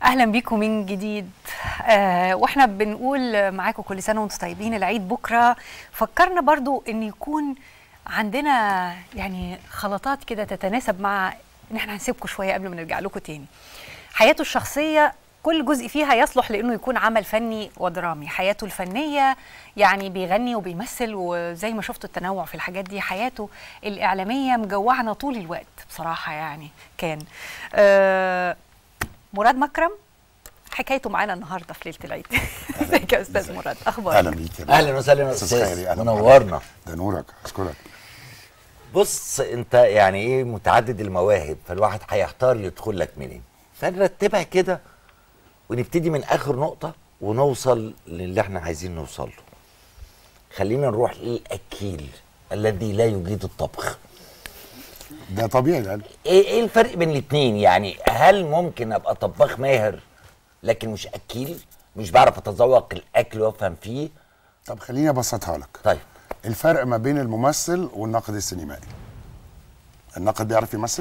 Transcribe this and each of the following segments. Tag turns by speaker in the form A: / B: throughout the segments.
A: اهلا بيكم من جديد آه واحنا بنقول معاكم كل سنه وانتم طيبين العيد بكره فكرنا برضو ان يكون عندنا يعني خلطات كده تتناسب مع ان احنا هنسيبكم شويه قبل ما نرجع لكم تاني حياته الشخصيه كل جزء فيها يصلح لانه يكون عمل فني ودرامي حياته الفنيه يعني بيغني وبيمثل وزي ما شفتوا التنوع في الحاجات دي حياته الاعلاميه مجوعنا طول الوقت بصراحه يعني كان آه مراد مكرم حكايته معانا النهارده في ليله العيد ازيك يا استاذ مراد اخبارك
B: اهلا بيك يا
C: اهلا وسهلا يا
B: استاذ خيري
C: استاذ
B: اهلا
C: منورنا
B: ده نورك اشكرك
C: بص انت يعني ايه متعدد المواهب فالواحد هيحتار يدخل لك منين فنرتبها كده ونبتدي من اخر نقطه ونوصل للي احنا عايزين نوصل له خلينا نروح للاكيل الذي لا يجيد الطبخ
B: ده طبيعي يعني
C: ايه ايه الفرق بين الاثنين يعني هل ممكن ابقى طباخ ماهر لكن مش اكيل مش بعرف اتذوق الاكل وافهم فيه
B: طب خليني ابسطها لك
C: طيب
B: الفرق ما بين الممثل والناقد السينمائي الناقد بيعرف يمثل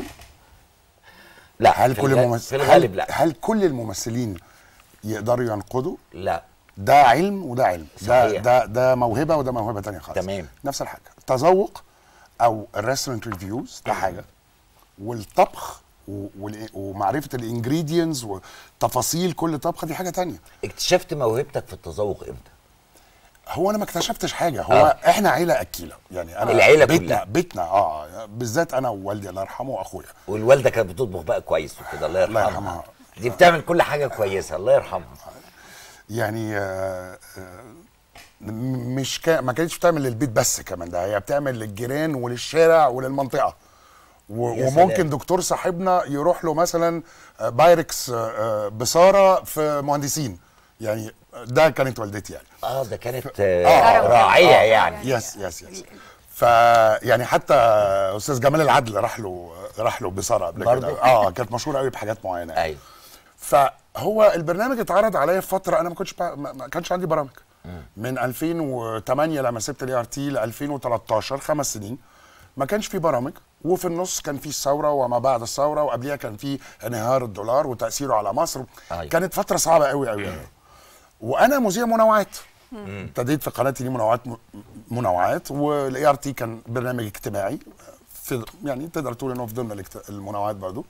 C: لا
B: هل
C: في
B: كل
C: الغ-
B: الممثل
C: في الغالب
B: هل,
C: لا
B: هل كل الممثلين يقدروا ينقدوا
C: لا
B: ده علم وده علم ده
C: صحيح.
B: ده ده موهبه وده موهبه تانية خالص
C: تمام.
B: نفس الحاجه التذوق او الريستورنت ريفيوز ده حاجه والطبخ و- والإ- ومعرفه الانجريدينتس وتفاصيل كل طبخه دي حاجه تانية
C: اكتشفت موهبتك في التذوق امتى
B: هو انا ما اكتشفتش حاجه هو
C: آه.
B: آه. احنا عيله اكيله يعني انا
C: العيلة
B: بيتنا
C: كلها.
B: بيتنا اه بالذات انا ووالدي الله يرحمه واخويا
C: والوالده كانت بتطبخ بقى كويس وكده الله
B: الله
C: يرحمها
B: يرحمها.
C: دي بتعمل كل حاجه كويسه الله يرحمها
B: يعني آه آه م- مش كا ما كانتش بتعمل للبيت بس كمان ده هي بتعمل للجيران وللشارع وللمنطقه و-
C: يا
B: وممكن
C: سلام.
B: دكتور صاحبنا يروح له مثلا آه، بايركس آه، آه، بصاره في مهندسين يعني ده كانت والدتي يعني
C: اه ده كانت
B: آه.
C: آه راعيه يعني
B: يس يس يس ف يعني حتى استاذ جمال العدل راح له راح له بصاره قبل
C: برضه؟
B: كده اه كانت مشهوره قوي بحاجات معينه يعني.
C: ايوه
B: فهو البرنامج اتعرض عليا في فتره انا ما كنتش بع- ما ما كانش عندي برامج من 2008 لما سبت الاي ار تي ل 2013 خمس سنين ما كانش في برامج وفي النص كان في الثوره وما بعد الثوره وقبليها كان في انهيار الدولار وتاثيره على مصر
C: أيوة.
B: كانت فتره صعبه قوي قوي قوي وانا مذيع منوعات ابتديت في قناتي دي منوعات م- منوعات والاي ار تي كان برنامج اجتماعي في يعني تقدر تقول انه في ضمن الاجت- المنوعات برضو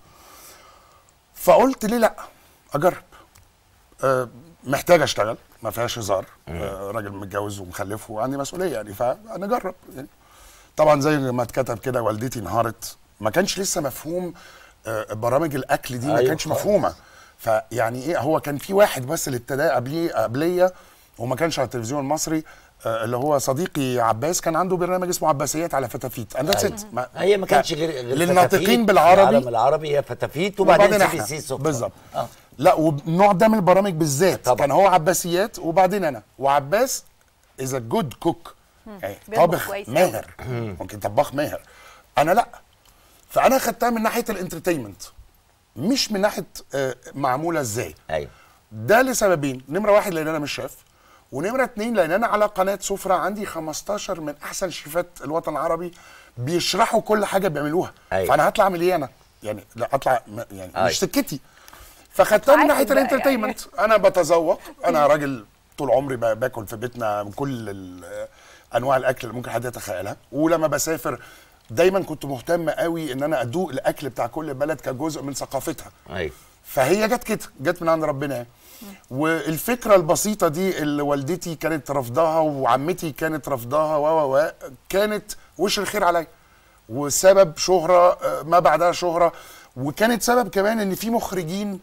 B: فقلت ليه لا اجرب آه، محتاج اشتغل ما فيهاش هزار آه، راجل متجوز ومخلف وعندي مسؤوليه يعني فانا اجرب يعني طبعا زي ما اتكتب كده والدتي انهارت ما كانش لسه مفهوم آه، برامج الاكل دي ما
C: أيوة
B: كانش
C: خالص.
B: مفهومه فيعني ايه هو كان في واحد بس اللي ابتدى قبليه قبليه وما كانش على التلفزيون المصري آه، اللي هو صديقي عباس كان عنده برنامج اسمه عباسيات على فتافيت اند
C: أيوة.
B: ات
C: هي ما كانش غير, غير
B: للناطقين
C: فتافيت،
B: بالعربي
C: العالم العربي هي فتافيت وبعدين سي بي
B: احنا
C: سي سكر
B: بالظبط
C: آه.
B: لا والنوع ده من البرامج بالذات
C: طبعا.
B: كان هو عباسيات وبعدين انا وعباس از ا جود كوك يعني
A: بيطبخ
B: طابخ
A: كويس أوي.
B: ماهر ممكن طباخ ماهر انا لا فانا خدتها من ناحيه الانترتينمنت مش من ناحيه آه، معموله ازاي
C: ايوه
B: ده لسببين نمره واحد لان انا مش شيف ونمره اتنين لان انا على قناه سفره عندي 15 من احسن شيفات الوطن العربي بيشرحوا كل حاجه بيعملوها
C: أيوة.
B: فانا هطلع اعمل ايه انا يعني لا اطلع م- يعني
C: أيوة.
B: مش سكتي فخدتها من
A: عارف
B: ناحيه
A: بقى
B: الانترتينمنت انا بتذوق انا راجل طول عمري ب- باكل في بيتنا من كل ال- انواع الاكل اللي ممكن حد يتخيلها ولما بسافر دايما كنت مهتم قوي ان انا ادوق الاكل بتاع كل بلد كجزء من ثقافتها
C: ايوه
B: فهي جت كده جت من عند ربنا يعني. والفكره البسيطه دي اللي والدتي كانت رافضاها وعمتي كانت رافضاها و و و كانت وش الخير عليا وسبب شهره آه، ما بعدها شهره وكانت سبب كمان ان في مخرجين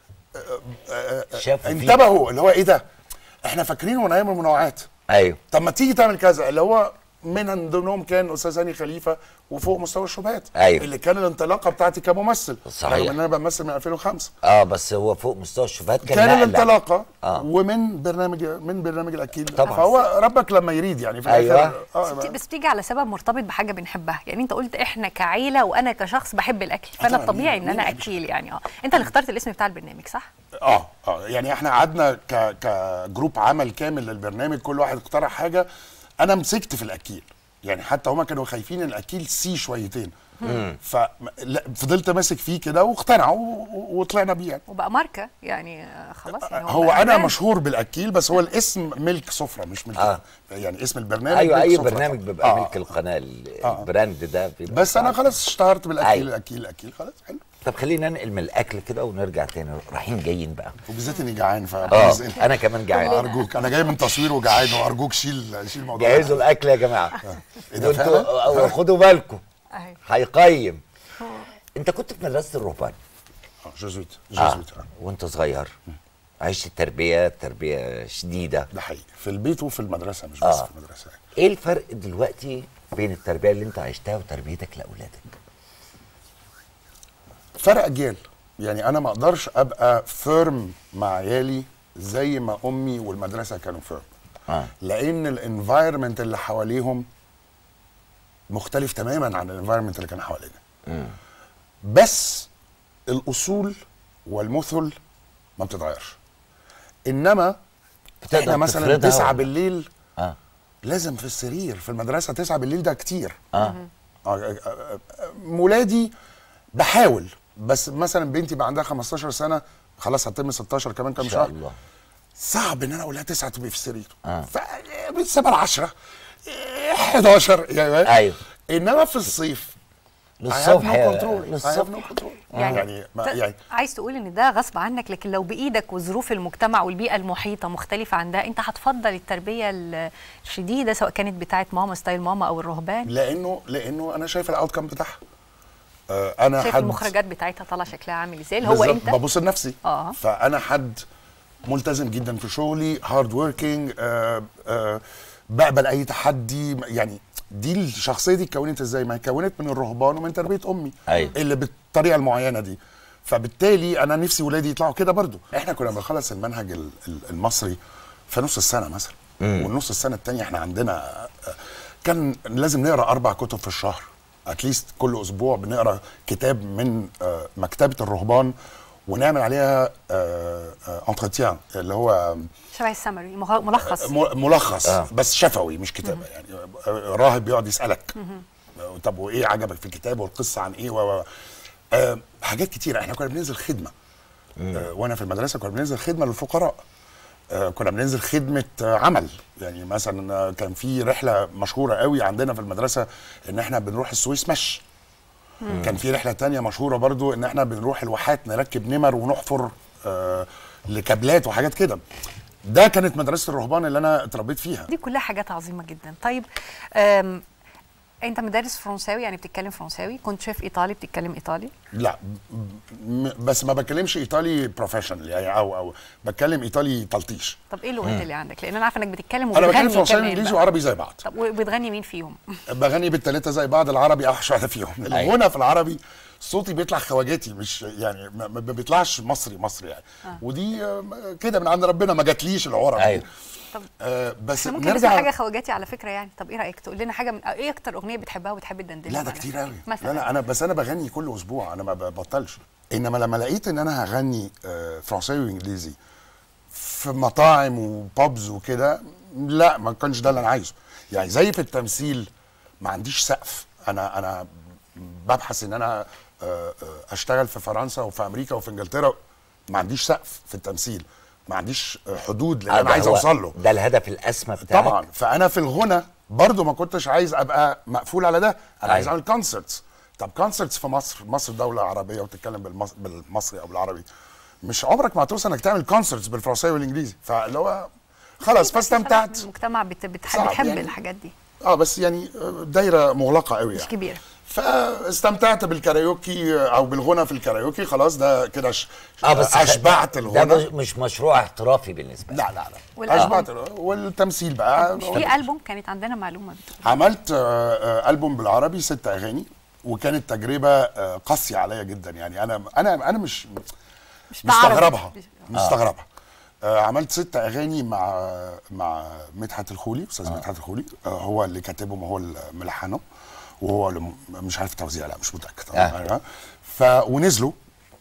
C: شافوا فيك.
B: انتبهوا اللي هو ايه ده احنا فاكرينه من ايام المنوعات
C: ايوه
B: طب ما تيجي تعمل كذا اللي هو من ضمنهم كان استاذ هاني خليفه وفوق مستوى الشبهات
C: أيوة.
B: اللي كان الانطلاقه بتاعتي كممثل
C: صحيح.
B: رغم ان انا بمثل من 2005
C: اه بس هو فوق مستوى الشبهات كان
B: كان
C: نقلة.
B: الانطلاقه
C: آه.
B: ومن برنامج من برنامج الاكيل
C: طبعاً.
B: فهو ربك لما يريد يعني في
C: أيوة.
B: الاخر آه
A: بس بت- بس بتيجي على سبب مرتبط بحاجه بنحبها يعني انت قلت احنا كعيله وانا كشخص بحب الاكل فانا
B: طبعاً،
A: الطبيعي ان
B: مين-
A: انا
B: مين مش-
A: اكيل يعني اه انت اللي اخترت الاسم بتاع البرنامج صح
B: اه اه يعني احنا قعدنا ك كجروب عمل كامل للبرنامج كل واحد اقترح حاجه انا مسكت في الاكيل يعني حتى هما كانوا خايفين ان الاكيل سي شويتين ففضلت ماسك فيه كده واقتنعوا و- و- وطلعنا بيه يعني.
A: وبقى ماركه يعني آه، خلاص يعني
B: هو
A: بقى
B: انا
A: براند.
B: مشهور بالاكيل بس هو الاسم ملك سفره مش ملك
C: آه.
B: يعني اسم البرنامج
C: ايوه
B: ملك
C: اي
B: سفرة.
C: برنامج بيبقى
B: آه.
C: ملك القناه ال-
B: آه.
C: البراند ده بيبقى
B: بس انا
C: صعب.
B: خلاص اشتهرت بالاكيل
C: أيوة.
B: الاكيل الاكيل خلاص حلو
C: طب خلينا ننقل من الاكل كده ونرجع تاني رايحين جايين بقى
B: وبالذات اني جعان ف
C: اه انا كمان جعان
B: ارجوك انا جاي من تصوير وجعان وارجوك شيل شيل الموضوع ده.
C: جهزوا الاكل يا جماعه
B: إيه ده
C: وانتوا خدوا بالكم
A: أيوة.
C: هيقيم انت كنت في مدرسه الرهبان
B: آه، جزويت
C: آه.
B: جزويت آه.
C: وانت صغير عشت التربيه تربيه شديده
B: ده حقيقي في البيت وفي المدرسه مش بس
C: آه.
B: في المدرسه يعني.
C: ايه الفرق دلوقتي بين التربيه اللي انت عشتها وتربيتك لاولادك
B: فرق اجيال يعني انا ما اقدرش ابقى فيرم مع عيالي زي ما امي والمدرسه كانوا فيرم
C: آه.
B: لان الانفايرمنت اللي حواليهم مختلف تماما عن الانفايرمنت اللي كان حوالينا بس الاصول والمثل ما بتتغيرش انما
C: بتقدر
B: احنا مثلا
C: تفرضها
B: 9
C: ولا؟
B: بالليل
C: اه
B: لازم في السرير في المدرسه 9 بالليل ده كتير
C: اه
B: آه، آه، آه، آه، ولادي بحاول بس مثلا بنتي بقى عندها 15 سنه خلاص هتتم 16 كمان كام
C: ان شاء
B: شهر
C: الله
B: صعب ان انا اقول لها 9 تبقي في السرير
C: آه.
B: ف من 7 ل 10 11 يعني
C: أيوه.
B: انما في الصيف
C: للصبح
B: I have no
C: يا-
B: control. I
C: للصبح
B: have no control.
A: يعني,
B: يعني ما
A: ت-
B: يعني
A: عايز تقول ان ده غصب عنك لكن لو بايدك وظروف المجتمع والبيئه المحيطه مختلفه عن ده انت هتفضل التربيه ال- الشديده سواء كانت بتاعه ماما ستايل ماما او الرهبان
B: لانه لانه انا شايف الاوت كام بتاعها آه، انا
A: شايف
B: حد
A: المخرجات بتاعتها طالعه شكلها عامل ازاي اللي هو
B: بالظبط،
A: انت
B: ببص لنفسي
A: آه.
B: فانا حد ملتزم جدا في شغلي هارد وركينج بقبل اي تحدي يعني دي الشخصيه دي اتكونت ازاي ما هي اتكونت من الرهبان ومن تربيه امي
C: أيوة.
B: اللي بالطريقه المعينه دي فبالتالي انا نفسي ولادي يطلعوا كده برضو احنا كنا بنخلص المنهج ال- ال- المصري في نص السنه مثلا والنص السنه الثانيه احنا عندنا آه، كان لازم نقرا اربع كتب في الشهر اتليست كل اسبوع بنقرا كتاب من آه، مكتبه الرهبان ونعمل عليها انترتيان اللي هو
A: شبه السمري مغ- ملخص
B: م- ملخص
C: آه.
B: آه. بس شفوي مش كتابه يعني آه، راهب بيقعد يسالك آه، طب وايه عجبك في الكتاب والقصه عن ايه و و- آه حاجات كتيره احنا كنا بننزل خدمه آه وانا في المدرسه كنا بننزل خدمه للفقراء آه كنا بننزل خدمه آه عمل يعني مثلا آه، كان في رحله مشهوره قوي عندنا في المدرسه ان احنا بنروح السويس مشي كان في رحله تانية مشهوره برضو ان احنا بنروح الواحات نركب نمر ونحفر آه لكابلات وحاجات كده ده كانت مدرسه الرهبان اللي انا اتربيت فيها
A: دي كلها حاجات عظيمه جدا طيب أم انت مدرس فرنساوي يعني بتتكلم فرنساوي كنت شيف ايطالي بتتكلم ايطالي
B: لا م- بس ما بتكلمش ايطالي بروفيشنال يعني او او بتكلم ايطالي تلطيش
A: طب ايه اللغات اللي عندك لان انا عارفه انك بتتكلم
B: انا بتكلم
A: وبتغني
B: فرنساوي
A: كمان
B: وانجليزي
A: بقى.
B: وعربي زي بعض
A: طب وبتغني مين فيهم
B: بغني بالثلاثه زي بعض العربي اوحش واحده فيهم الغنى في العربي صوتي بيطلع خواجاتي مش يعني ما ما بيطلعش مصري مصري يعني ودي آه، كده من عند ربنا ما جاتليش العرب
C: أيوة.
A: طب
B: آه بس
A: احنا ممكن نسمع
B: نرجع
A: حاجه خواجاتي على فكره يعني طب ايه رايك تقول لنا حاجه من ايه اكتر اغنيه بتحبها وبتحب تدندنها
B: لا ده
A: معانا؟
B: كتير قوي
A: مثلا
B: لا لا انا بس انا بغني كل اسبوع انا ما ببطلش انما لما لقيت ان انا هغني آه، فرنساوي وانجليزي في مطاعم وبابز وكده لا ما كانش ده اللي انا عايزه يعني زي في التمثيل ما عنديش سقف انا انا ببحث ان انا آه، آه، اشتغل في فرنسا وفي امريكا وفي انجلترا ما عنديش سقف في التمثيل ما عنديش آه، حدود لان
C: آه،
B: انا
C: ده
B: عايز
C: هو-
B: اوصل له
C: ده الهدف الاسمى بتاعك
B: طبعا فانا في الغنى برضو ما كنتش عايز ابقى مقفول على ده انا عايز
C: أيوة.
B: اعمل كونسرتس طب كونسرتس في مصر مصر دوله عربيه وتتكلم بالمص... بالمصري او بالعربي مش عمرك ما هتوصل انك تعمل كونسرتس بالفرنساوي والانجليزي فاللي هو خلاص فاستمتعت
A: المجتمع بت... بتح...
B: صعب
A: بتحب
B: يعني.
A: الحاجات دي
B: اه بس يعني آه، دايره مغلقه قوي
A: مش
B: يعني
A: كبيره
B: فاستمتعت بالكاريوكي او بالغنى في الكاريوكي خلاص ده كده ش...
C: اه بس
B: اشبعت
C: ده
B: الغنى
C: مش- مش مشروع احترافي بالنسبه لك
B: لا لا لا
A: والألبوم؟
B: اشبعت الغنى. والتمثيل بقى
A: مش في البوم كانت عندنا معلومه بتقول
B: عملت آه، آه، ألبوم بالعربي ست أغاني وكانت تجربة آه، قاسية عليا جدا يعني أنا أنا أنا مش
A: مش ده عربي.
B: مستغربها
A: مش-
B: مستغربها آه، عملت ست أغاني مع مع مدحت الخولي أستاذ مدحت الخولي آه، هو اللي كاتبهم وهو اللي ملحنهم وهو اللي م- مش عارف التوزيع لا مش متأكد
C: آه.
B: ف ونزلوا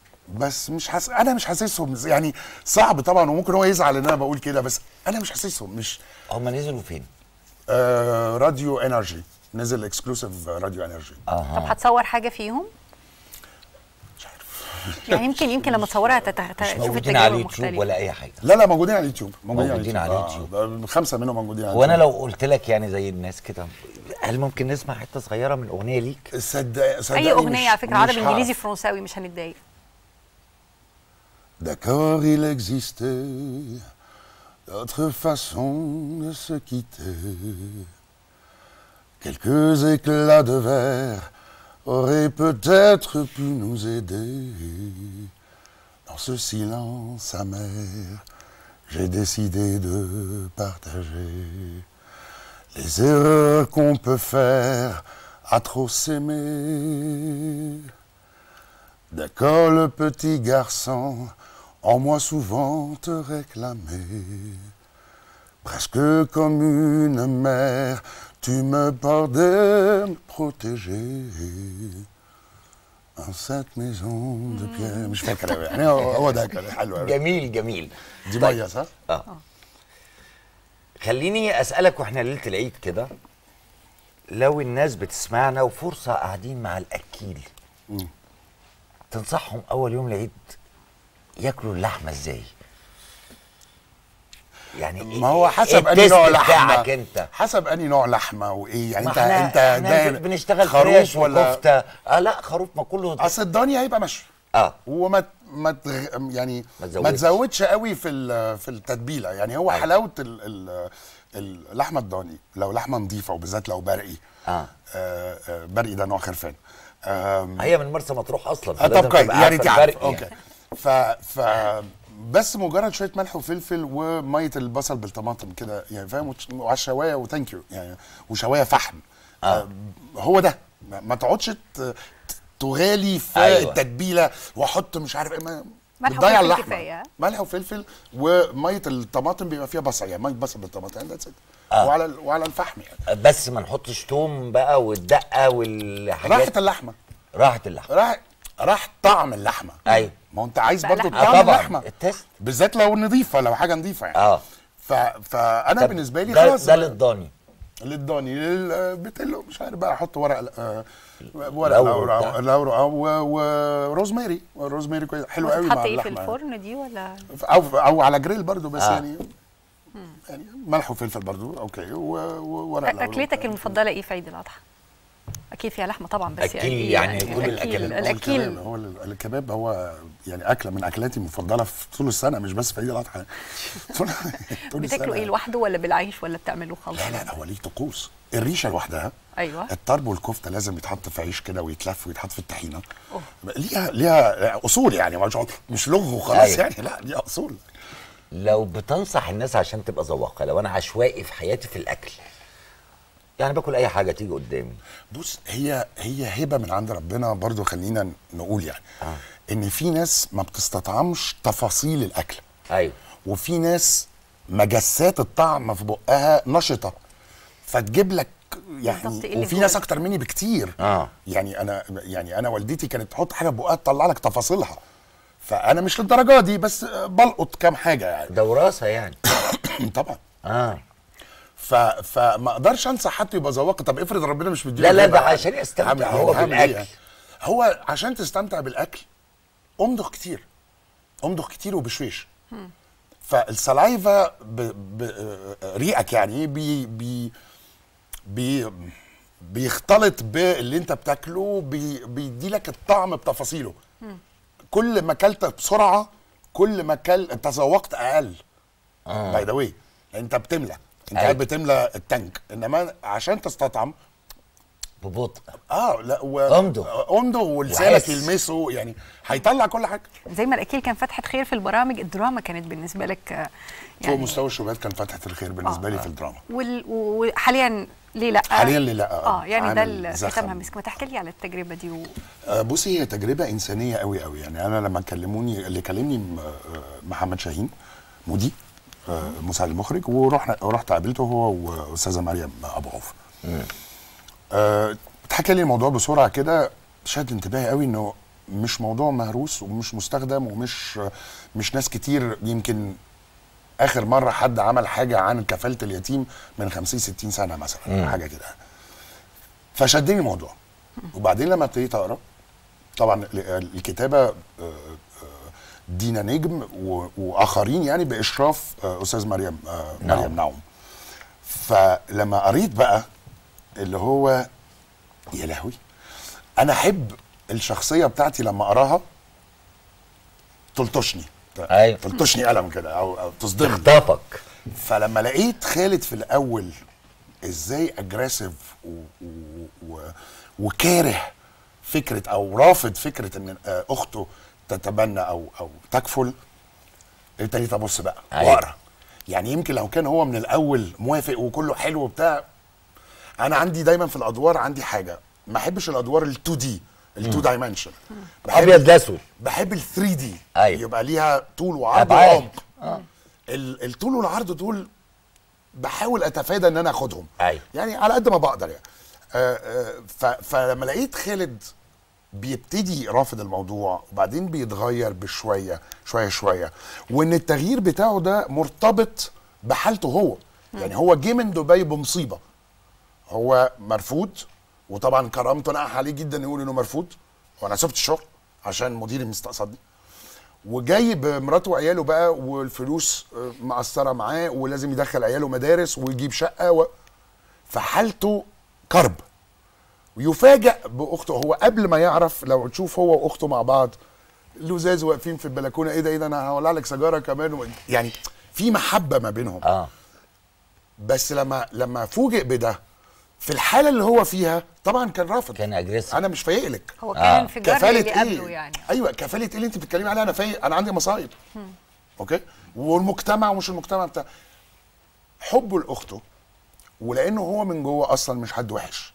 B: بس مش حاسس انا مش حاسسهم زي- يعني صعب طبعا وممكن هو يزعل ان انا بقول كده بس انا مش حاسسهم مش
C: هم نزلوا فين؟
B: آه راديو انرجي نزل اكسكلوسيف راديو انرجي
A: طب
C: اها
A: هتصور حاجه فيهم
B: مش عارف
A: يعني يمكن يمكن لما تصورها تت-
C: مش
A: تشوف
C: موجودين
A: التجربه
C: على اليوتيوب
A: مختلفه
C: ولا اي حاجه
B: لا لا موجودين على اليوتيوب
C: موجودين على
B: آه،
C: اليوتيوب.
B: ده خمسه منهم موجودين على
C: وانا
B: اليوتيوب
C: لو قلت لك يعني زي الناس كده هل ممكن نسمع حته صغيره من اغنيه ليك
B: صدق صدقني
A: اي اغنيه
B: مش-
A: على فكره
B: مش
A: عربي
B: هعرف.
A: انجليزي فرنساوي مش هنتضايق
B: D'accord, il existait d'autres façons de se quitter. Quelques éclats de verre auraient peut-être pu nous aider. Dans ce silence amer, j'ai décidé de partager les erreurs qu'on peut faire à trop s'aimer. D'accord, le petit garçon, en moi souvent te réclamait. Presque comme une mère, tu me bordais me protéger. En cette maison de pierre مش فاكر أوي، يعني هو هو ده كان حلو قوي
C: جميل جميل
B: دي ميه صح؟
C: اه خليني اسالك واحنا ليله العيد كده لو الناس بتسمعنا وفرصه قاعدين مع الاكيل
B: مم.
C: تنصحهم اول يوم العيد ياكلوا اللحمه ازاي يعني
B: ما هو حسب
C: إيه
B: انهي نوع
C: التيست
B: لحمه
C: بتاعك انت
B: حسب انهي نوع لحمه وايه يعني
C: ما
B: انت
C: احنا
B: انت
C: احنا
B: ده
C: بنشتغل
B: خروف
C: فريش
B: ولا
C: وكفته اه لا خروف ما كله
B: اصل الضاني هيبقى مشوي
C: اه
B: وما ت- ما تغ... يعني
C: ما
B: ما
C: تزودش.
B: تزودش قوي في ال- في التتبيله يعني هو
C: أيوة.
B: حلاوه ال... ال... اللحمه الضاني لو لحمه نظيفه وبالذات لو برقي
C: آه.
B: آه آه برقي ده نوع خرفان آم،
C: هي من مرسى مطروح اصلا
B: آه
C: فلازم
B: طب كويس
C: تبقى
B: يعني
C: عارفة
B: تعرف
C: الفرق
B: اوكي ف ف بس مجرد شويه ملح وفلفل وميه البصل بالطماطم كده يعني فاهم وتش- وعلى الشوايه وثانك يو يعني وشوايه فحم آه. هو ده ما, ما تقعدش ت- ت- تغالي في
C: أيوة.
B: أيوة. التتبيله واحط مش عارف ايه ما-
A: ملح
B: بتضيع
A: وفلفل
B: اللحمة.
A: كفاية.
B: ملح وفلفل وميه الطماطم بيبقى فيها بصل يعني ميه بصل بالطماطم يعني that's it.
C: آه.
B: وعلى ال- وعلى الفحم يعني
C: بس ما نحطش توم بقى والدقه والحاجات
B: راحت اللحمه
C: راحه اللحمه
B: راح راح طعم اللحمه
C: ايوه
B: ما هو انت عايز
A: بقى
B: برضه
A: لحمة.
B: طعم
C: آه طبعا
B: اللحمه
C: التست
B: بالذات لو نظيفه لو حاجه نظيفه يعني
C: اه
B: ف... فانا
C: طب
B: بالنسبه لي
C: ده
B: خلاص
C: ده للضاني
B: للضاني للبتلو مش عارف بقى احط ورق آه، ورق
C: لورو
B: لورا
C: بتاع.
B: لورا و- وروزماري روزماري كويس حلو قوي
A: بتحط
B: مع
A: ايه في
B: اللحمه يعني.
A: الفرن دي ولا
B: او او على جريل برضو بس
C: آه.
B: يعني يعني ملح وفلفل برضو اوكي و- وورق لورا
A: اكلتك المفضله ايه في عيد الاضحى اكيد فيها لحمه طبعا بس
C: أكيد
A: إيه
C: يعني كل
A: الأكيل-
C: الأكلات.
B: هو
A: الاكيل
B: الكباب هو ال- الكباب هو يعني اكله من اكلاتي المفضله في طول السنه مش بس في عيد الاضحى طول طول
A: بتاكلوا ايه
B: السنة.
A: لوحده ولا بالعيش ولا بتعملوا خلطه
B: لا لا هو ليه طقوس الريشه لوحدها
A: ايوه
B: الطرب والكفته لازم يتحط في عيش كده ويتلف ويتحط في الطحينه
A: أوه.
B: ليها ليها اصول يعني مش مش لغه وخلاص
C: أيوة.
B: يعني لا ليها اصول
C: لو بتنصح الناس عشان تبقى ذواقه لو انا عشوائي في حياتي في الاكل يعني باكل اي حاجه تيجي قدامي
B: بص هي هي هبه من عند ربنا برضو خلينا نقول يعني
C: آه.
B: ان في ناس ما بتستطعمش تفاصيل الاكل
C: ايوه
B: وفي ناس مجسات الطعم في بقها نشطه فتجيب لك
A: بالظبط،
B: يعني
A: إيه اللي
B: وفي
A: جوه
B: ناس اكتر مني بكتير
C: آه.
B: يعني انا يعني انا والدتي كانت تحط حاجه في بقها تطلع لك تفاصيلها فانا مش للدرجه دي بس بلقط كام حاجه يعني
C: ده وراثه يعني
B: طبعا
C: اه
B: ف... فما اقدرش انصح حد يبقى ذواق طب افرض ربنا مش مديله
C: لا، لا،
B: هبة
C: ده
B: يعني.
C: عشان يستمتع
B: هعمل-
C: هو
B: هعمل
C: بالأكل.
B: إيه؟ هو عشان تستمتع بالاكل امضغ كتير امضغ كتير وبشويش فالسلايفا ب... ب... آه، ريقك يعني بي... بي... بي... بيختلط باللي انت بتاكله بي... بيدي لك الطعم بتفاصيله كل ما اكلت بسرعه كل ما كل تذوقت اقل
C: اه
B: باي ذا واي انت بتملى انت
C: أيوة.
B: قاعد بتملى التانك انما عشان تستطعم
C: ببطء
B: اه لا و...
C: امضغ.
B: امضغ ولسانك
C: وحس.
B: يلمسه يعني هيطلع كل حاجه
A: زي ما الاكيل كان فتحه خير في البرامج الدراما كانت بالنسبه لك آه،
B: فوق مستوى الشبهات كان فتحه الخير بالنسبه
A: آه.
B: لي في الدراما
A: وال- وحاليا ليه لا
B: حاليا ليه لا
A: اه يعني ده
B: عامل
A: اللي
B: زخم.
A: ختمها مسك ما تحكي لي على التجربه دي و...
B: آه، بصي هي تجربه انسانيه قوي قوي يعني انا لما كلموني اللي كلمني م- آه، محمد شاهين مودي آه، مساعد المخرج ورحنا رحت قابلته هو واستاذه مريم ابو عوف آه، اتحكى لي الموضوع بسرعه كده شد انتباهي قوي انه مش موضوع مهروس ومش مستخدم ومش مش ناس كتير يمكن اخر مره حد عمل حاجه عن كفاله اليتيم من 50 60 سنه مثلا حاجه كده فشدني الموضوع وبعدين لما ابتديت اقرا طبعا ال- الكتابه آه، آه، دينا نجم و- واخرين يعني باشراف آه، استاذ مريم آه،
C: نعم.
B: مريم نعوم فلما قريت بقى اللي هو يا لهوي انا احب الشخصيه بتاعتي لما اقراها تلطشني
C: أيوة.
B: تلطشني قلم كده او, أو تصدمني
C: تخطفك
B: فلما لقيت خالد في الاول ازاي اجريسيف و... و... و... وكاره فكره او رافض فكره ان آه، اخته تتبنى او او تكفل ابتديت ابص بقى
C: أيوة.
B: واقرا يعني يمكن لو كان هو من الاول موافق وكله حلو وبتاع انا عندي دايما في الادوار عندي حاجه ما احبش الادوار ال2 دي ال2 دايمنشن
C: ابيض لاسود
B: بحب ال 3 دي
C: أيوة.
B: يبقى ليها طول وعرض
C: أبعاد.
B: وعمق ال- الطول والعرض دول بحاول اتفادى ان انا اخدهم
C: أيوة.
B: يعني على قد ما بقدر يعني آه، آه، ف- فلما لقيت خالد بيبتدي رافض الموضوع وبعدين بيتغير بشويه شويه شويه وان التغيير بتاعه ده مرتبط بحالته هو يعني هو جه من دبي بمصيبه هو مرفوض وطبعا كرامته نقح عليه جدا يقول انه مرفوض وانا سبت الشغل عشان مديري مستقصدني وجاي بمراته وعياله بقى والفلوس آه، مقصره معاه ولازم يدخل عياله مدارس ويجيب شقه و... فحالته كرب ويفاجئ باخته هو قبل ما يعرف لو تشوف هو واخته مع بعض لزاز واقفين في البلكونه ايه ده ايه ده انا هولع لك سيجاره كمان و... يعني في محبه ما بينهم
C: اه
B: بس لما لما فوجئ بده في الحاله اللي هو فيها طبعا كان رافض
C: كان اجريسيف
B: انا مش فايق لك
A: هو كان
C: آه.
A: انفجار
B: كفاله
A: اللي قبله
B: ايه
A: يعني
B: ايوه كفاله ايه اللي انت بتتكلمي عليها انا فايق انا عندي مصايب اوكي والمجتمع ومش المجتمع بتاع حبه لاخته ولانه هو من جوه اصلا مش حد وحش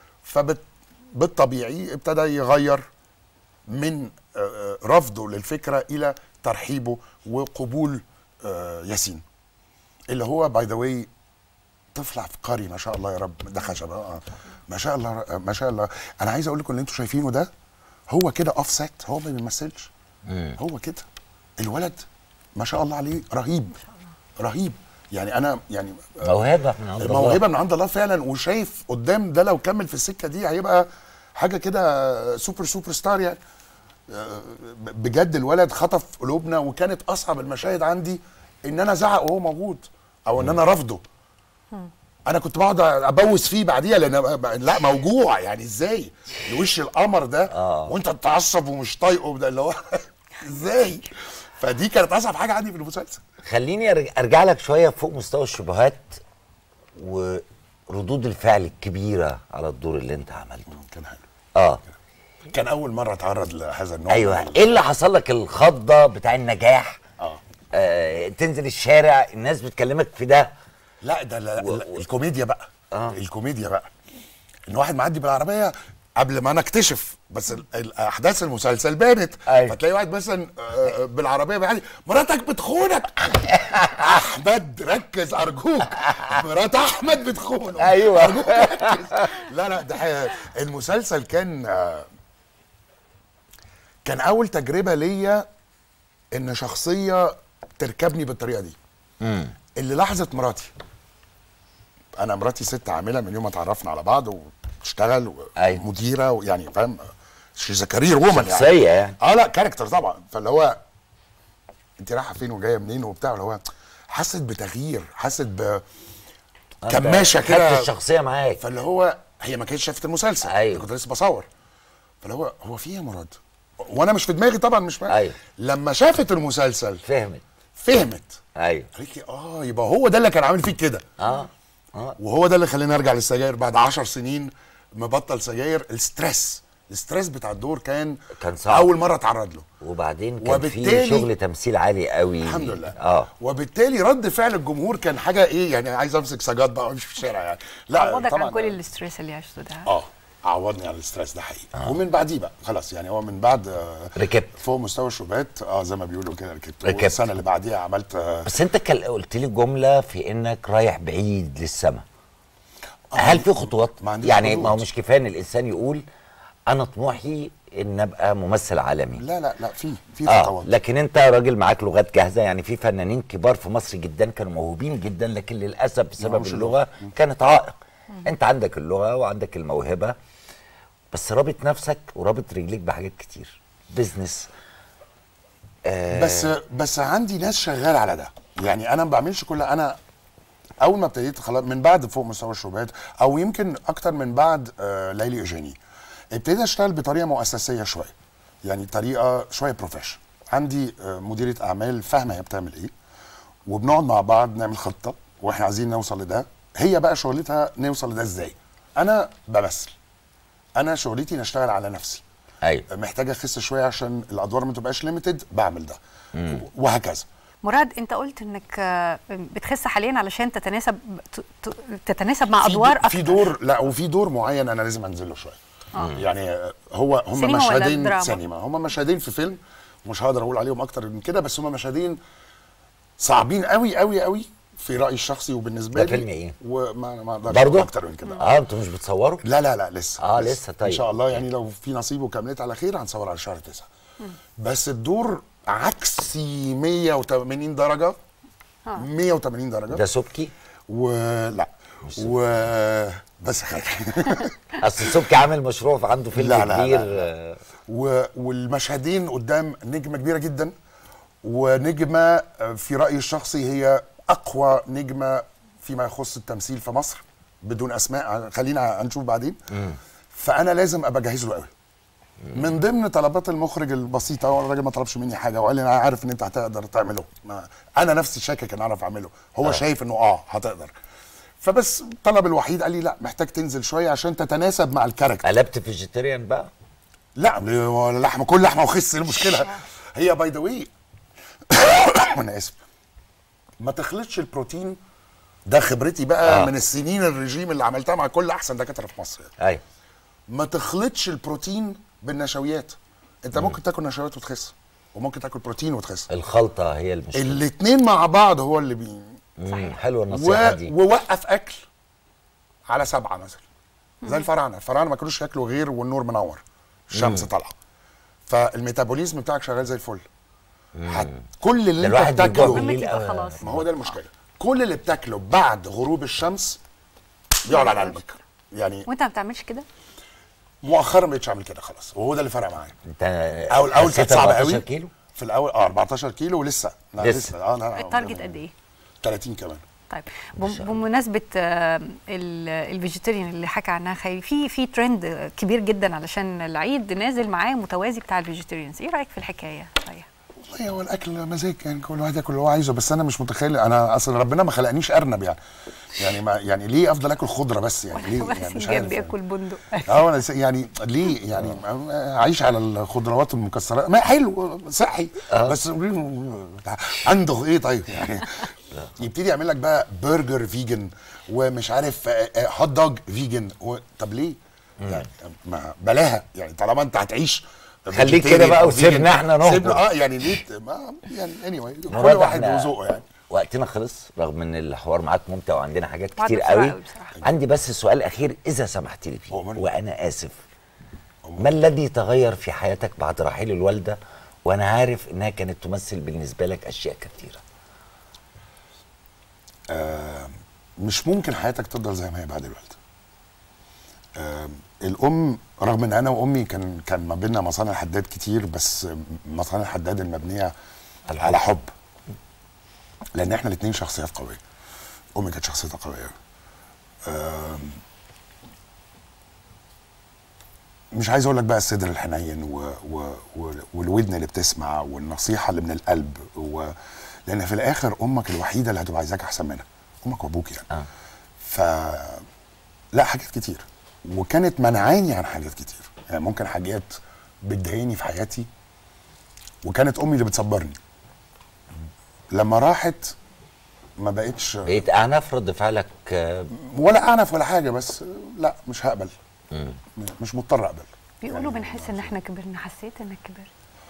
B: فبالطبيعي ابتدى يغير من آه، آه، رفضه للفكره الى ترحيبه وقبول آه، ياسين اللي هو باي ذا واي طفل عبقري ما شاء الله يا رب ده خشب آه. ما شاء الله آه، ما شاء الله انا عايز اقول لكم اللي انتم شايفينه ده هو كده اوف سيت هو ما بيمثلش هو كده الولد ما شاء الله عليه رهيب رهيب يعني انا يعني
C: موهبه من عند الله
B: الموهبه من عند الله فعلا وشايف قدام ده لو كمل في السكه دي هيبقى حاجه كده سوبر سوبر ستار يعني آه، بجد الولد خطف قلوبنا وكانت اصعب المشاهد عندي ان انا ازعق وهو موجود او ان انا رافضه انا كنت بقعد ابوس فيه بعديها لان أنا- لا موجوع يعني ازاي الوش القمر ده
C: آه.
B: وانت تتعصب ومش طايقه ده اللي هو ازاي فدي كانت اصعب حاجه عندي في المسلسل
C: خليني أرج- ارجع لك شويه فوق مستوى الشبهات وردود الفعل الكبيره على الدور اللي انت عملته
B: كان حلو
C: اه
B: كان اول مره اتعرض لهذا النوع
C: ايوه
B: من ال-
C: ايه اللي حصل لك الخضه بتاع النجاح
B: اه
C: آه تنزل الشارع الناس بتكلمك في ده
B: لا ده لا
C: و-
B: لا
C: و-
B: الكوميديا بقى
C: آه.
B: الكوميديا بقى ان واحد معدي بالعربيه قبل ما انا اكتشف بس ال- الاحداث المسلسل بانت
C: أيوة.
B: فتلاقي واحد مثلا آه، بالعربيه بيعدي مراتك بتخونك احمد ركز ارجوك مرات احمد بتخونه
C: أيوة.
B: أرجوك ركز. لا لا ده حقيقة. المسلسل كان آه، كان اول تجربه ليا ان شخصيه تركبني بالطريقه دي اللي لاحظت مراتي انا مراتي ست عامله من يوم ما اتعرفنا على بعض وبتشتغل
C: أيوة.
B: ومديره ويعني فاهم شيز كارير وومن يعني
C: شخصيه يعني
B: اه لا كاركتر طبعا فاللي هو انت رايحه فين وجايه منين وبتاع اللي هو حست بتغيير حست ب
C: أنت
B: كماشه
C: خدت
B: كده
C: الشخصيه معاك
B: فاللي هو هي ما كانتش شافت المسلسل
C: أيوة.
B: أنا كنت لسه بصور فاللي هو هو في ايه يا مراد وانا مش في دماغي طبعا مش فاهم
C: أيوة.
B: لما شافت المسلسل
C: فهمت
B: فهمت
C: ايوه
B: قالت لي اه يبقى هو ده اللي كان عامل فيك كده
C: اه اه
B: وهو ده اللي خلاني ارجع للسجاير بعد عشر سنين مبطل سجاير الستريس الستريس بتاع الدور كان
C: كان صعب.
B: اول مره اتعرض له
C: وبعدين كان في
B: وبالتالي-
C: شغل تمثيل عالي قوي
B: الحمد لله
C: اه
B: وبالتالي رد فعل الجمهور كان حاجه ايه يعني عايز امسك سجاد بقى وامشي في الشارع يعني لا
A: عوضك
B: طبعا
A: عن كل الاستريس اللي عشته ده
B: اه عوضني على الاستريس ده حقيقي آه. ومن بعديه بقى خلاص يعني هو من بعد آه
C: ركبت
B: فوق مستوى الشبهات اه زي ما بيقولوا كده ركبت
C: ركبت.
B: والسنه اللي بعديها عملت آه
C: بس انت كل- قلت لي جمله في انك رايح بعيد للسماء هل في خطوات
B: ما عنديش
C: يعني
B: حدود.
C: ما هو مش كفايه ان الانسان يقول انا طموحي ان ابقى ممثل عالمي
B: لا لا لا في في
C: اه
B: خطوات
C: لكن انت راجل معاك لغات جاهزه يعني في فنانين كبار في مصر جدا كانوا موهوبين جدا لكن للاسف بسبب
B: معهوش
C: اللغه كانت عائق انت عندك اللغه وعندك الموهبه بس رابط نفسك ورابط رجليك بحاجات كتير بزنس آه
B: بس بس عندي ناس شغال على ده يعني انا ما بعملش كل انا اول ما ابتديت خلاص من بعد فوق مستوى الشبهات او يمكن اكتر من بعد آه ليلي ايجاني ابتديت اشتغل بطريقه مؤسسيه شويه يعني طريقه شويه بروفيشن عندي آه مديره اعمال فاهمه هي بتعمل ايه وبنقعد مع بعض نعمل خطه واحنا عايزين نوصل لده هي بقى شغلتها نوصل لده ازاي انا بمثل انا شغلتي نشتغل على نفسي
C: ايوه
B: محتاج اخس شويه عشان الادوار ما تبقاش ليميتد بعمل ده وهكذا
A: مراد انت قلت انك آه، بتخس حاليا علشان تتناسب ت- ت- تتناسب مع
B: في
A: ادوار
B: دو-
A: اكتر
B: في دور لا وفي دور معين انا لازم انزل له شويه يعني آه، هو هم
A: سينما ولا
B: مشهدين
A: دراما؟
B: سينما هم مشهدين في فيلم مش هقدر اقول عليهم اكتر من كده بس هم مشهدين صعبين قوي قوي قوي في رايي الشخصي وبالنسبه
C: ده
B: لي
C: فيلم إيه؟
B: وما ما اقدرش
C: برضه
B: أقول اكتر من كده
C: اه انتوا مش بتصوروا
B: لا لا لا لسه
C: آه، لسه، طيب.
B: ان شاء الله يعني لو في نصيب وكملت على خير هنصور على شهر تسعة بس الدور عكسي 180 درجه 180 درجه
C: ده سبكي
B: ولا و بس خير
C: اصل سبكي عامل مشروع عنده فيلم
B: لا، لا،
C: كبير
B: لا،
C: آه،
B: و... والمشهدين قدام نجمه كبيره جدا ونجمه في رايي الشخصي هي اقوى نجمه فيما يخص التمثيل في مصر بدون اسماء خلينا هنشوف بعدين فانا لازم ابقى جاهز له قوي من ضمن طلبات المخرج البسيطه هو الراجل ما طلبش مني حاجه وقال لي انا عارف ان انت هتقدر تعمله ما انا نفسي شاكك ان اعرف اعمله هو آه. شايف انه اه هتقدر فبس الطلب الوحيد قال لي لا محتاج تنزل شويه عشان تتناسب مع الكاركتر
C: قلبت فيجيتيريان بقى
B: لا ولا لحمه كل لحمه وخس إيه المشكله هي باي ذا واي انا اسف ما تخلطش البروتين ده خبرتي بقى
C: آه.
B: آه. من السنين الرجيم اللي عملتها مع كل احسن دكاتره في مصر
C: ايوه
B: ما تخلطش البروتين بالنشويات انت ممكن تاكل نشويات وتخس وممكن تاكل بروتين وتخس
C: الخلطه هي المشكله
B: الاثنين مع بعض هو اللي بي
C: مم، حلوه
B: و...
C: النصيحه دي
B: ووقف اكل على سبعه مثلا زي الفراعنه الفراعنه ما كانوش ياكلوا غير والنور منور الشمس طالعه فالميتابوليزم بتاعك شغال زي الفل هت... كل اللي
C: ده
B: انت
C: الواحد بيجوع
B: بتاكله
C: بالليل
A: يبقى
C: قوي.
A: خلاص.
B: ما هو ده المشكله كل اللي بتاكله بعد غروب الشمس بيقعد على قلبك يعني
A: وانت ما بتعملش كده
B: مؤخرا ما بقتش اعمل كده خلاص وهو ده اللي فرق معايا
C: انت
B: اول اول
C: خسيت
B: كانت صعبه
C: 14
B: قوي
C: كيلو
B: في الاول اه 14 كيلو ولسه لا
C: لسه.
B: لسه اه لا لا
A: التارجت قد ايه
B: 30 كمان
A: طيب بم- بمناسبه آه، ال- الفيجيتيريان اللي حكى عنها خيري في في ترند كبير جدا علشان العيد نازل معاه متوازي بتاع الفيجيتيريانز ايه رايك في الحكايه صحيح
B: والله هو الاكل مزاج يعني كل واحد ياكل اللي هو عايزه بس انا مش متخيل انا اصلا ربنا ما خلقنيش ارنب يعني يعني ما يعني ليه افضل اكل خضره بس يعني ليه يعني مش عارف
A: بياكل
B: يعني.
A: بندق
B: اه انا س- يعني ليه يعني عايش على الخضروات والمكسرات ما حلو صحي بس عنده ايه طيب يعني يبتدي يعمل لك بقى برجر فيجن ومش عارف آه، آه، هوت دوج فيجن و- طب ليه؟ يعني ما بلاها يعني طالما انت هتعيش
C: خليك
B: vegetarian
C: كده بقى
B: أو
C: وسيبنا
B: vegan،
C: احنا نهبط.
B: سيبنا اه يعني ليه ت- ما يعني اني anyway كل
C: مراد،
B: واحد
C: احنا
B: وذوقه يعني
C: وقتنا خلص رغم ان الحوار معاك ممتع وعندنا حاجات
A: وعدى
C: كتير
A: بسرعة
C: قوي
A: قوي بصراحة.
C: عندي بس سؤال اخير اذا سمحت لي فيه
B: أؤمرني.
C: وانا اسف ما الذي تغير في حياتك بعد رحيل الوالده وانا عارف انها كانت تمثل بالنسبه لك اشياء كثيره
B: مش ممكن حياتك تفضل زي ما هي بعد الوالده آم، الام رغم ان انا وامي كان كان ما بيننا مصانع حداد كتير بس مصانع حداد المبنيه على حب لان احنا الاثنين شخصيات قويه امي كانت شخصيتها قويه آم، مش عايز اقول لك بقى الصدر الحنين و و و والودن اللي بتسمع والنصيحه اللي من القلب و لان في الاخر امك الوحيده اللي هتبقى عايزاك احسن منها امك وابوك يعني
C: آه.
B: ف لا حاجات كتير وكانت منعاني عن حاجات كتير يعني ممكن حاجات بتضايقني في حياتي وكانت امي اللي بتصبرني لما راحت ما بقتش
C: بقيت اعنف رد فعلك آه،
B: ولا اعنف ولا حاجه بس لا مش هقبل مش مضطر اقبل
A: بيقولوا بنحس ان احنا كبرنا حسيت انك كبرت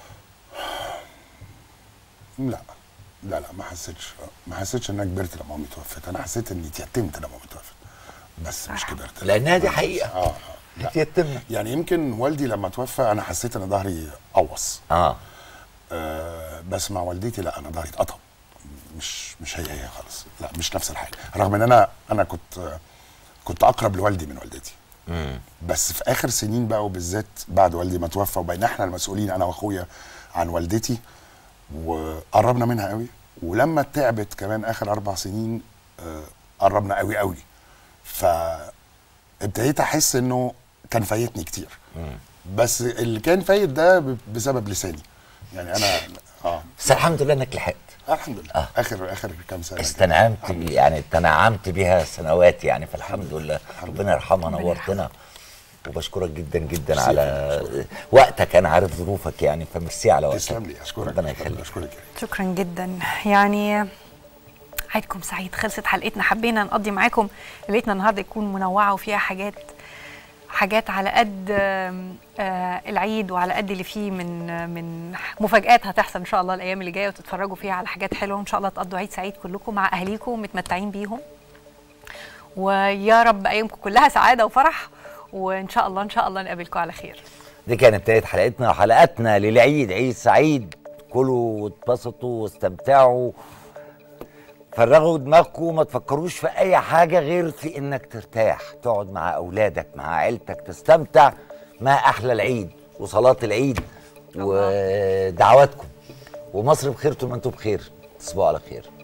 B: لا لا لا ما حسيتش ما حسيتش ان انا كبرت لما امي توفت انا حسيت اني اتيتمت لما امي توفت بس مش كبرت
C: لانها دي حقيقه
B: اه آه، لا
C: يتمنا
B: يعني يمكن والدي لما توفى انا حسيت ان ظهري قوص
C: اه
B: آه بس مع والدتي لا انا ظهري اتقطم مش مش هي هي خالص لا مش نفس الحاجه رغم ان انا انا كنت آه، كنت اقرب لوالدي من والدتي بس في اخر سنين بقى وبالذات بعد والدي ما توفى وبقينا احنا المسؤولين انا واخويا عن والدتي وقربنا منها قوي ولما تعبت كمان اخر اربع سنين آه، قربنا قوي قوي فابتديت احس انه كان فايتني كتير بس اللي كان فايت ده ب- بسبب لساني يعني انا اه
C: بس الحمد لله انك لحقت
B: الحمد لله
C: آه.
B: اخر اخر كام سنه كده.
C: استنعمت يعني تنعمت بيها سنوات يعني فالحمد لله ربنا يرحمها نورتنا وبشكرك جدا جدا
B: ميرسي
C: على وقتك انا عارف ظروفك يعني فميرسي على وقتك
B: تسلم لي اشكرك
C: ربنا يخليك
B: اشكرك يا ريت.
A: شكرا جدا يعني عيدكم سعيد خلصت حلقتنا حبينا نقضي معاكم ليلتنا النهارده يكون منوعه وفيها حاجات حاجات على قد آم، آه، العيد وعلى قد اللي فيه من آه، من مفاجآت هتحصل ان شاء الله الايام اللي جايه وتتفرجوا فيها على حاجات حلوه وان شاء الله تقضوا عيد سعيد كلكم مع اهاليكم متمتعين بيهم ويا رب ايامكم كلها سعاده وفرح وان شاء الله ان شاء الله نقابلكم على خير
C: دي كانت بدايه حلقتنا وحلقاتنا للعيد عيد سعيد كلوا واتبسطوا واستمتعوا فرغوا دماغكم وما تفكروش في اي حاجه غير في انك ترتاح تقعد مع اولادك مع عيلتك تستمتع ما احلى العيد وصلاه العيد ودعواتكم ومصر بخير طول ما انتم بخير تصبحوا على خير